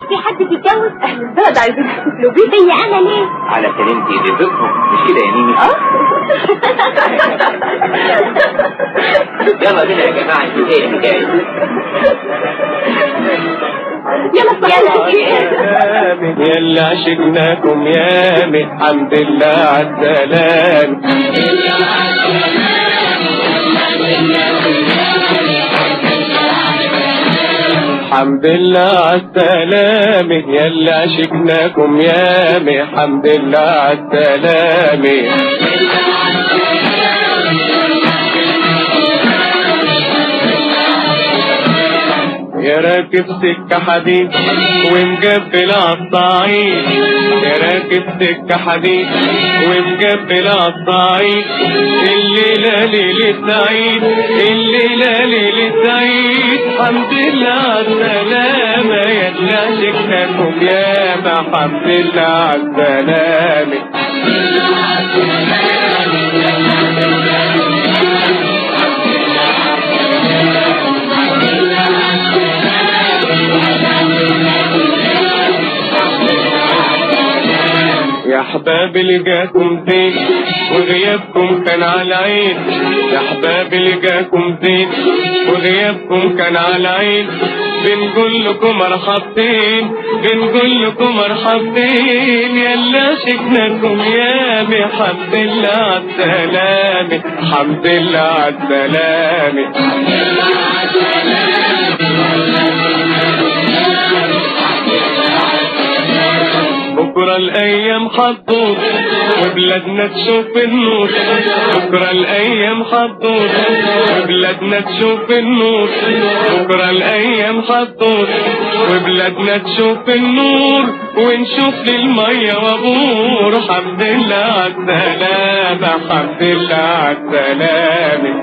في حد بيتجوز اهل البلد عايزين يحتفلوا بيه زي انا ليه علشان انت ضيفتهم مش كده يا ميمي يلا بينا يا جماعه انتوا ايه اللي جاي يلا يلا يامي يلا عشقناكم يامي الحمد لله عالسلام الحمد لله عالسلام يلا عشقناكم يامي الحمد لله عالسلام يا راكب سكة حديد ومجبل عالصعيد يا راكب سكة حديد ومجبل عالصعيد الليلة ليلة سعيد الليلة ليلة سعيد الحمد لله عالسلامة يا شكناكم يا ما الحمد لله عالسلامة يا احباب اللي جاكم زين وغيابكم كان على عين يا احباب اللي جاكم زين وغيابكم كان على عين بنقول لكم مرحبتين بنقول لكم مرحبتين يلا شكناكم يا الحمد لله عالسلامة الحمد لله عالسلامة بكرة الأيام حطوط وبلادنا تشوف النور بكرة الأيام حطوط وبلادنا تشوف النور بكرة الأيام حطوط وبلادنا تشوف النور ونشوف للمية وابور الحمد لله عالسلامة الحمد لله عالسلامة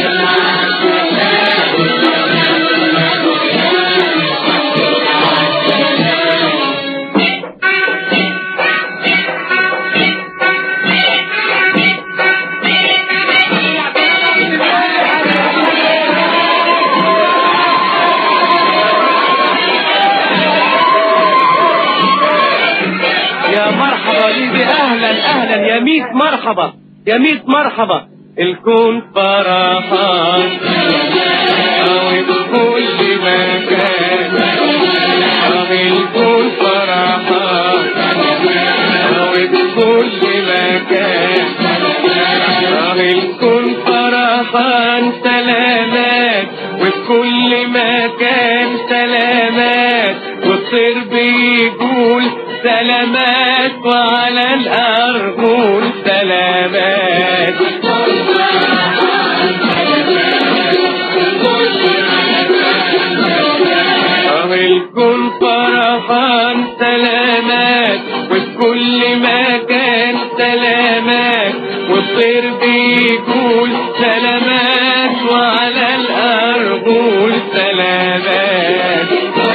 يا مرحبا ليدي اهلا اهلا يا ميت مرحبا يا ميت مرحبا الكون فرحان أو بكل مكان أو الكون فرحان أو بكل مكان أو الكون فرحان سلامات وبكل مكان سلامات والطير بيقول سلامات وعلى الأرجل سلامات أهل الكون فرحان سلامات وفي كل مكان سلامات والطير بيقول سلامات وعلى الأرجل سلامات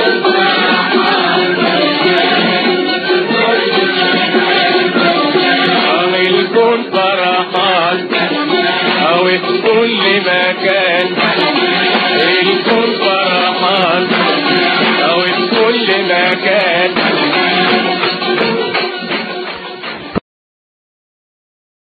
أهل الكون فرحان أو في كل مكان الكون فرحان أو في كل مكان